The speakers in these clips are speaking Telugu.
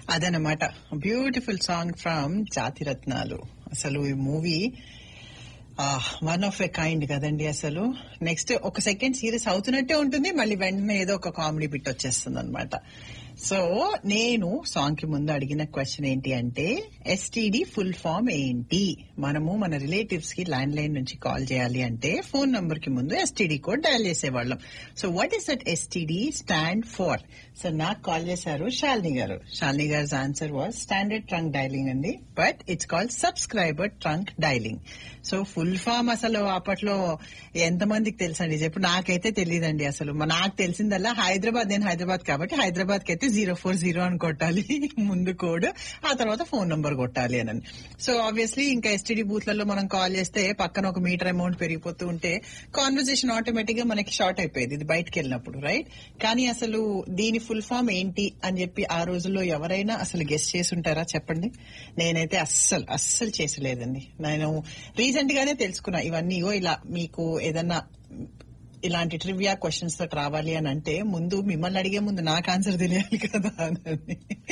అదనమాట బ్యూటిఫుల్ సాంగ్ ఫ్రమ్ జాతిరత్నాలు అసలు ఈ movie one of a kind కదండి అసలు నెక్స్ట్ ఒక సెకండ్ సీరియస్ అవుతున్నట్టే ఉంటుంది మళ్ళీ వెంటనే ఏదో ఒక కామెడీ బిట్ వచ్చేస్తుంది అనమాట సో నేను సాంగ్ కి ముందు అడిగిన క్వశ్చన్ ఏంటి అంటే ఎస్టీడీ ఫుల్ ఫామ్ ఏంటి మనము మన రిలేటివ్స్ కి ల్యాండ్ లైన్ నుంచి కాల్ చేయాలి అంటే ఫోన్ నంబర్ కి ముందు ఎస్టీడీ కోడ్ డయల్ చేసేవాళ్ళం so what is that STD stand for so నాకు కాల్ చేశారు శాలిని గారు శాలిని గారి answer was standard trunk dialing అండి but it's called subscriber trunk dialing so full form అసలు అప్పట్లో ఎంతమందికి తెలుసండి చెప్పు నాకైతే తెలియదండి అసలు మ- నాకు తెలిసిందల్లా హైదరాబాద్ నేను హైదరాబాద్ కాబట్టి హైదరాబాద్ కి అయితే జీరో ఫోర్ జీరో అని కొట్టాలి ముందు కోడ్ ఆ తర్వాత ఫోన్ నంబర్ కొట్టాలి అని సో ఆబ్వియస్లీ ఇంకా ఎస్టీడీ బూత్లలో మనం కాల్ చేస్తే పక్కన ఒక మీటర్ అమౌంట్ పెరిగిపోతూ ఉంటే కాన్వర్జేషన్ ఆటోమేటిక్ గా మనకి షార్ట్ అయిపోయేది ఇది బయటకు వెళ్ళినప్పుడు రైట్ కానీ అసలు దీని ఫుల్ ఫామ్ ఏంటి అని చెప్పి ఆ రోజుల్లో ఎవరైనా అసలు గెస్ట్ చేసి ఉంటారా చెప్పండి నేనైతే అస్సలు అస్సలు చేసలేదండి నేను రీసెంట్ గానే తెలుసుకున్నా ఇవన్నీ ఇగో ఇలా మీకు ఏదన్నా ఇలాంటి ట్రివియా క్వశ్చన్స్ తోటి రావాలి అని అంటే ముందు మిమ్మల్ని అడిగే ముందు నాకు ఆన్సర్ తెలియాలి కదా అని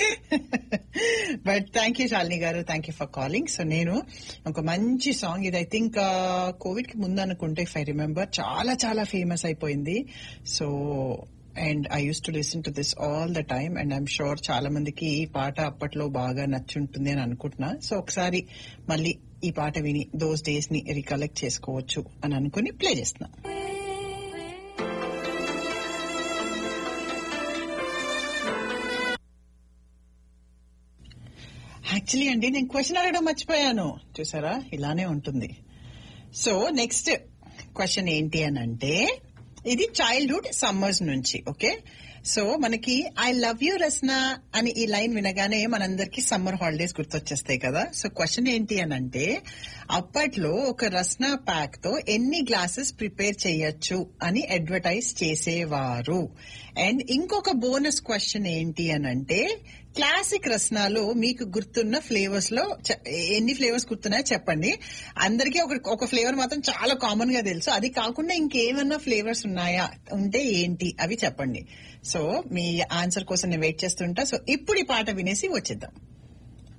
but thank you Shalini garu thank you for calling so నేను ఒక మంచి సాంగ్ ఇది ఐ థింక్ కోవిడ్ కి ముందు అనుకుంటే ఇఫ్ ఐ రిమెంబర్ చాలా చాలా ఫేమస్ అయిపోయింది so and I use to listen to this all the time and I'm sure చాలా మందికి ఈ పాట అప్పట్లో బాగా నచ్చుంటుంది అని అనుకుంటున్నా సో ఒకసారి మళ్ళీ ఈ పాట విని దోస్ డేస్ ని రికలెక్ట్ చేసుకోవచ్చు అని అనుకుని ప్లే చేస్తున్నా యాక్చువల్లీ అండి నేను క్వశ్చన్ అడగడం మర్చిపోయాను చూసారా ఇలానే ఉంటుంది సో నెక్స్ట్ క్వశ్చన్ ఏంటి అని అంటే ఇది చైల్డ్హుడ్ సమ్మర్స్ నుంచి ఓకే సో మనకి ఐ లవ్ యూ రస్నా అని ఈ లైన్ వినగానే మనందరికి సమ్మర్ హాలిడేస్ గుర్తొచ్చేస్తాయి కదా సో క్వశ్చన్ ఏంటి అని అంటే అప్పట్లో ఒక రస్నా ప్యాక్ తో ఎన్ని గ్లాసెస్ ప్రిపేర్ చేయొచ్చు అని అడ్వర్టైజ్ చేసేవారు అండ్ ఇంకొక బోనస్ క్వశ్చన్ ఏంటి అని అంటే క్లాసిక్ రస్నాలు మీకు గుర్తున్న ఫ్లేవర్స్ లో చె- ఎన్ని ఫ్లేవర్స్ గుర్తున్నాయో చెప్పండి అందరికీ ఒక ఒక ఫ్లేవర్ మాత్రం చాలా కామన్ గా తెలుసు అది కాకుండా ఇంకేమన్నా ఫ్లేవర్స్ ఉన్నాయా ఉంటే ఏంటి అవి చెప్పండి సో మీ ఆన్సర్ కోసం నేను వెయిట్ చేస్తుంటా సో ఇప్పుడు ఈ పాట వినేసి వచ్చేద్దాం